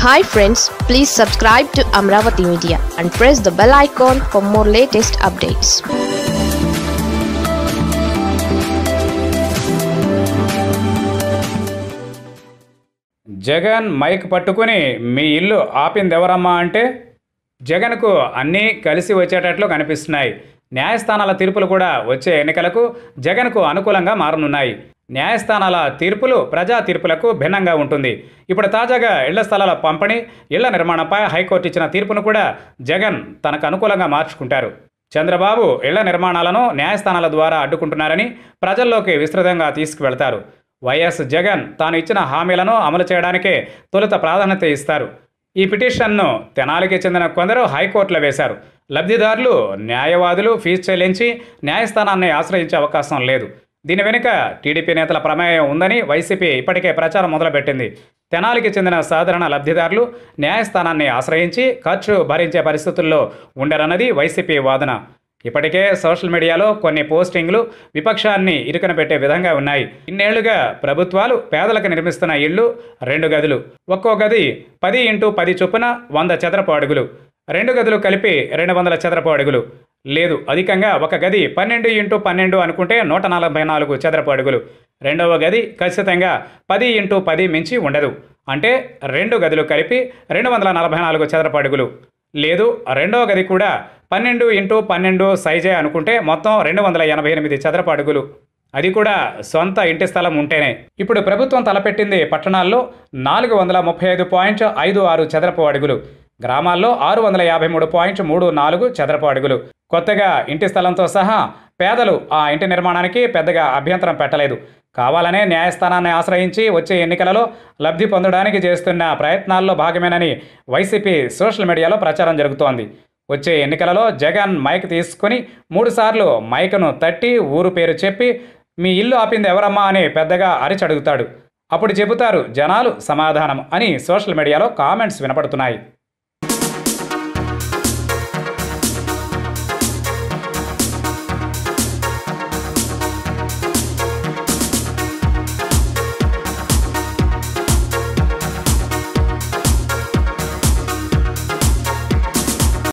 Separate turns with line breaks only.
hi friends please subscribe to Amaravati media and press the bell icon for more latest updates
Jagan mike పట్టుకుని మీ ఇల్లు ఆపిందెవరమ్మా అంటే జగన్కు అన్నీ కలిసి వచ్చేటట్లు కనిపిస్తున్నాయి న్యాయస్థానాల తీర్పులు కూడా వచ్చే ఎన్నికలకు జగన్కు అనుకూలంగా మారనున్నాయి న్యాయస్థానాల తీర్పులు ప్రజా తీర్పులకు భిన్నంగా ఉంటుంది ఇప్పుడు తాజాగా ఇళ్ల స్థలాల పంపిణీ ఇళ్ల నిర్మాణంపై హైకోర్టు ఇచ్చిన తీర్పును కూడా జగన్ తనకు అనుకూలంగా మార్చుకుంటారు చంద్రబాబు ఇళ్ల నిర్మాణాలను న్యాయస్థానాల ద్వారా అడ్డుకుంటున్నారని ప్రజల్లోకి విస్తృతంగా తీసుకువెళ్తారు వైఎస్ జగన్ తాను ఇచ్చిన హామీలను అమలు చేయడానికే తొలుత ప్రాధాన్యత ఇస్తారు ఈ పిటిషన్ను తెనాలికి చెందిన కొందరు హైకోర్టులో వేశారు లబ్ధిదారులు న్యాయవాదులు ఫీజు చెల్లించి న్యాయస్థానాన్ని ఆశ్రయించే అవకాశం లేదు దీని వెనుక టీడీపీ నేతల ప్రమేయం ఉందని వైసీపీ ఇప్పటికే ప్రచారం మొదలుపెట్టింది తెనాలికి చెందిన సాధారణ లబ్ధిదారులు న్యాయస్థానాన్ని ఆశ్రయించి ఖర్చు భరించే పరిస్థితుల్లో ఉండరన్నది వైసీపీ వాదన ఇప్పటికే సోషల్ మీడియాలో కొన్ని పోస్టింగ్లు విపక్షాన్ని ఇరుకన పెట్టే విధంగా ఉన్నాయి ఇన్నేళ్లుగా ప్రభుత్వాలు పేదలకు నిర్మిస్తున్న ఇళ్లు రెండు గదులు ఒక్కో గది పది ఇంటూ పది చొప్పున వంద చదరపు అడుగులు రెండు గదులు కలిపి రెండు వందల చదరపు అడుగులు లేదు అధికంగా ఒక గది పన్నెండు ఇంటూ పన్నెండు అనుకుంటే నూట నలభై నాలుగు చదరపు అడుగులు రెండవ గది ఖచ్చితంగా పది ఇంటూ పది మించి ఉండదు అంటే రెండు గదులు కలిపి రెండు వందల నలభై నాలుగు చదరపు అడుగులు లేదు రెండవ గది కూడా పన్నెండు ఇంటూ పన్నెండు సైజే అనుకుంటే మొత్తం రెండు వందల ఎనభై ఎనిమిది చదరపు అడుగులు అది కూడా సొంత ఇంటి స్థలం ఉంటేనే ఇప్పుడు ప్రభుత్వం తలపెట్టింది పట్టణాల్లో నాలుగు వందల ముప్పై ఐదు పాయింట్ ఐదు ఆరు చదరపు అడుగులు గ్రామాల్లో ఆరు వందల యాభై మూడు పాయింట్ మూడు నాలుగు చదరపు అడుగులు కొత్తగా ఇంటి స్థలంతో సహా పేదలు ఆ ఇంటి నిర్మాణానికి పెద్దగా అభ్యంతరం పెట్టలేదు కావాలనే న్యాయస్థానాన్ని ఆశ్రయించి వచ్చే ఎన్నికలలో లబ్ధి పొందడానికి చేస్తున్న ప్రయత్నాల్లో భాగమేనని వైసీపీ సోషల్ మీడియాలో ప్రచారం జరుగుతోంది వచ్చే ఎన్నికలలో జగన్ మైక్ తీసుకుని మూడుసార్లు మైక్ను తట్టి ఊరు పేరు చెప్పి మీ ఇల్లు ఆపింది ఎవరమ్మా అని పెద్దగా అరిచడుగుతాడు అప్పుడు చెబుతారు జనాలు సమాధానం అని సోషల్ మీడియాలో కామెంట్స్ వినపడుతున్నాయి